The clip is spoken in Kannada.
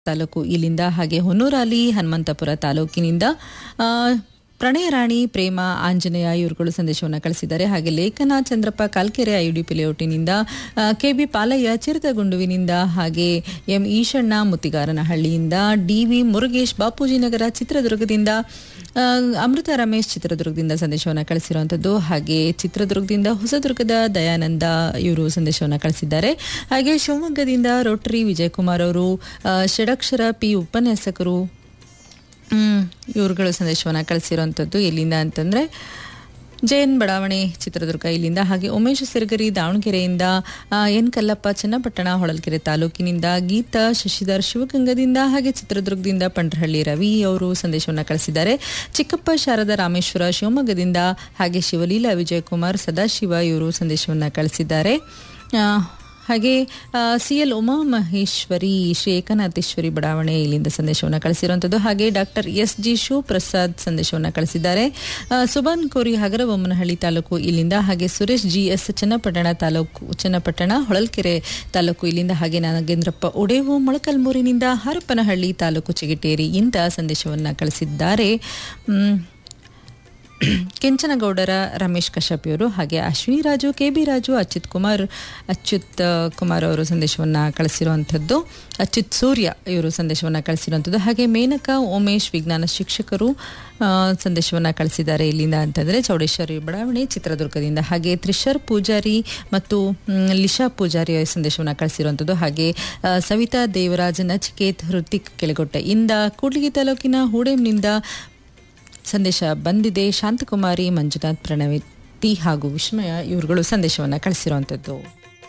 ತಾಲೂಕು ಇಲ್ಲಿಂದ ಹಾಗೆ ಹೊನ್ನೂರಾಲಿ ಹನುಮಂತಪುರ ತಾಲೂಕಿನಿಂದ ಆ, ಪ್ರಣಯ ರಾಣಿ ಪ್ರೇಮ ಆಂಜನೇಯ ಇವರುಗಳು ಸಂದೇಶವನ್ನು ಕಳಿಸಿದ್ದಾರೆ ಹಾಗೆ ಲೇಖನ ಚಂದ್ರಪ್ಪ ಕಾಲ್ಕೆರೆ ಐಯುಡಿಪಿ ಲೇಔಟಿನಿಂದ ಕೆ ಬಿ ಪಾಲಯ್ಯ ಚಿರತಗುಂಡುವಿನಿಂದ ಹಾಗೆ ಎಂ ಈಶಣ್ಣ ಮುತ್ತಿಗಾರನಹಳ್ಳಿಯಿಂದ ಡಿ ವಿ ಮುರುಗೇಶ್ ಬಾಪೂಜಿ ನಗರ ಚಿತ್ರದುರ್ಗದಿಂದ ಆ, ಅಮೃತ ರಮೇಶ್ ಚಿತ್ರದುರ್ಗದಿಂದ ಸಂದೇಶವನ್ನು ಕಳಿಸಿರುವಂಥದ್ದು ಹಾಗೆ ಚಿತ್ರದುರ್ಗದಿಂದ ಹೊಸದುರ್ಗದ ದಯಾನಂದ ಇವರು ಸಂದೇಶವನ್ನು ಕಳಿಸಿದ್ದಾರೆ ಹಾಗೆ ಶಿವಮೊಗ್ಗದಿಂದ ರೋಟರಿ ವಿಜಯಕುಮಾರ್ ಅವರು ಆ, ಷಡಕ್ಷರ ಪಿ ಉಪನ್ಯಾಸಕರು ಹ್ಮ್, ಇವ್ರುಗಳು ಸಂದೇಶವನ್ನು ಕಳಿಸಿರುವಂಥದ್ದು ಎಲ್ಲಿಂದ ಅಂತಂದರೆ ಜೈನ್ ಬಡಾವಣೆ ಚಿತ್ರದುರ್ಗ ಇಲ್ಲಿಂದ ಹಾಗೆ ಉಮೇಶ್ ಸಿರಗರಿ ದಾವಣಗೆರೆಯಿಂದ ಆ, ಎನ್ ಕಲ್ಲಪ್ಪ ಚನ್ನಪಟ್ಟಣ ಹೊಳಲ್ಕೆರೆ ತಾಲೂಕಿನಿಂದ ಗೀತಾ ಶಶಿಧರ್ ಶಿವಗಂಗದಿಂದ ಹಾಗೆ ಚಿತ್ರದುರ್ಗದಿಂದ ಪಂಡ್ರಹಳ್ಳಿ ರವಿ ಅವರು ಸಂದೇಶವನ್ನು ಕಳಿಸಿದ್ದಾರೆ ಚಿಕ್ಕಪ್ಪ ಶಾರದಾ ರಾಮೇಶ್ವರ ಶಿವಮೊಗ್ಗದಿಂದ ಹಾಗೆ ಶಿವಲೀಲಾ ವಿಜಯಕುಮಾರ್ ಸದಾಶಿವ ಇವರು ಸಂದೇಶವನ್ನು ಕಳಿಸಿದ್ದಾರೆ ಆ, ಹಾಗೆ ಸಿ ಎಲ್ ಉಮಾ ಮಹೇಶ್ವರಿ ಶ್ರೀ ಏಕನಾಥೇಶ್ವರಿ ಬಡಾವಣೆ ಇಲ್ಲಿಂದ ಸಂದೇಶವನ್ನು ಕಳಿಸಿರುವಂಥದ್ದು ಹಾಗೆ ಡಾಕ್ಟರ್ ಎಸ್ ಜಿ ಶಿವಪ್ರಸಾದ್ ಸಂದೇಶವನ್ನು ಕಳಿಸಿದ್ದಾರೆ ಆ, ಸುಬಾನ್ ಕೋರಿ ಹಗರಬೊಮ್ಮನಹಳ್ಳಿ ತಾಲೂಕು ಇಲ್ಲಿಂದ ಹಾಗೆ ಸುರೇಶ್ ಜಿ ಎಸ್ ಚನ್ನಪಟ್ಟಣ ತಾಲೂಕು ಚನ್ನಪಟ್ಟಣ ಹೊಳಲ್ಕೆರೆ ತಾಲೂಕು ಇಲ್ಲಿಂದ ಹಾಗೆ ನಾಗೇಂದ್ರಪ್ಪ ಒಡೇವು ಮೊಳಕಲ್ಮೂರಿನಿಂದ ಹರಪನಹಳ್ಳಿ ತಾಲೂಕು ಚಿಗಿಟೇರಿ ಇಂದ ಸಂದೇಶವನ್ನು ಕಳಿಸಿದ್ದಾರೆ ಮ್, ಕೆಂಚನಗೌಡರ ರಮೇಶ್ ಕಶ್ಯಪ್ ಇವರು ಹಾಗೆ ಅಶ್ವಿನಿ ರಾಜು ಕೆ ಬಿ ರಾಜು ಅಚ್ಯುತ್ ಕುಮಾರ್ ಅಚ್ಯುತ್ ಆ, ಕುಮಾರ್ ಅವರು ಸಂದೇಶವನ್ನು ಕಳಿಸಿರುವಂಥದ್ದು ಅಚ್ಯುತ್ ಸೂರ್ಯ ಇವರು ಸಂದೇಶವನ್ನು ಕಳಿಸಿರುವಂಥದ್ದು ಹಾಗೆ ಮೇನಕಾ ಉಮೇಶ್ ವಿಜ್ಞಾನ ಶಿಕ್ಷಕರು ಸಂದೇಶವನ್ನು ಕಳಿಸಿದ್ದಾರೆ ಇಲ್ಲಿಂದ ಅಂತಂದರೆ ಚೌಡೇಶ್ವರಿ ಬಡಾವಣೆ ಚಿತ್ರದುರ್ಗದಿಂದ ಹಾಗೆ ತ್ರಿಶರ್ ಪೂಜಾರಿ ಮತ್ತು ಮ್, ಲಿಶಾ ಪೂಜಾರಿ ಸಂದೇಶವನ್ನು ಕಳಿಸಿರುವಂಥದ್ದು ಹಾಗೆ ಆ, ಸವಿತಾ ದೇವರಾಜ್ ನಚಿಕೇತ್ ಹೃತಿಕ್ ಕೆಳಗೊಟ್ಟೆ ಇಂದ ಕೂಡ್ಲಿಗಿ ತಾಲೂಕಿನ ಹೂಡೆಂನಿಂದ ಸಂದೇಶ ಬಂದಿದೆ ಶಾಂತಕುಮಾರಿ ಮಂಜುನಾಥ್ ಪ್ರಣವಿತಿ ಹಾಗೂ ವಿಸ್ಮಯ ಇವರುಗಳು ಸಂದೇಶವನ್ನು ಕಳಿಸಿರುವಂಥದ್ದು